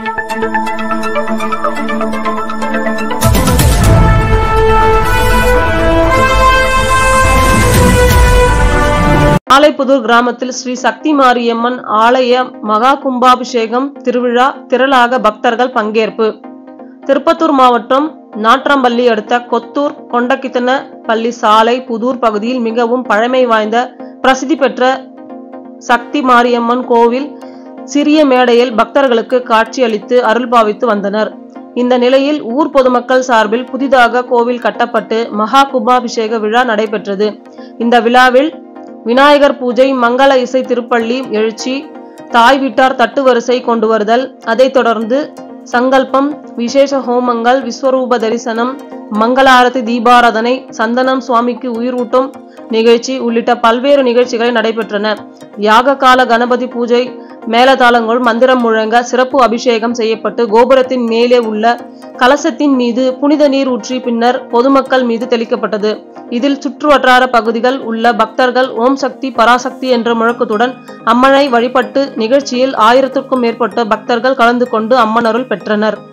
ஆலைப்புதூர் கிராமத்தில் ஸ்ரீ சக்தி மாரியம்மன் ஆலய மகா கும்பாபிஷேகம் திருவிழா திரளாக பக்தர்கள் பங்கேற்பு திருப்பத்தூர் மாவட்டம் நாட்றம்பள்ளி அடுத்த கொத்தூர் கொண்டக்கித்தன பள்ளி சாலை புதூர் பகுதியில் மிகவும் பழமை வாய்ந்த பிரசித்தி பெற்ற சக்தி மாரியம்மன் கோவில் சிறிய மேடையில் பக்தர்களுக்கு காட்சியளித்து அருள் பாவித்து வந்தனர் இந்த நிலையில் ஊர் பொதுமக்கள் சார்பில் புதிதாக கோவில் கட்டப்பட்டு மகா கும்பாபிஷேக விழா நடைபெற்றது இந்த விழாவில் விநாயகர் பூஜை மங்கள இசை திருப்பள்ளி எழுச்சி தாய் வீட்டார் தட்டு வரிசை கொண்டு வருதல் அதைத் தொடர்ந்து சங்கல்பம் விசேஷ ஹோமங்கள் விஸ்வரூப தரிசனம் மங்களாரதி தீபாராதனை சந்தனம் சுவாமிக்கு உயிரூட்டும் நிகழ்ச்சி உள்ளிட்ட பல்வேறு நிகழ்ச்சிகள் நடைபெற்றன யாக கால கணபதி பூஜை மேலதாளங்கள் மந்திரம் முழங்க சிறப்பு அபிஷேகம் செய்யப்பட்டு கோபுரத்தின் மேலே உள்ள கலசத்தின் மீது புனித நீர் ஊற்றி பின்னர் பொதுமக்கள் மீது தெளிக்கப்பட்டது இதில் சுற்று வட்டார பகுதிகள் உள்ள பக்தர்கள் ஓம் சக்தி பராசக்தி என்ற முழக்கத்துடன் அம்மனை வழிபட்டு நிகழ்ச்சியில் ஆயிரத்திற்கும் மேற்பட்ட பக்தர்கள் கலந்து கொண்டு அம்மன் அருள் பெற்றனர்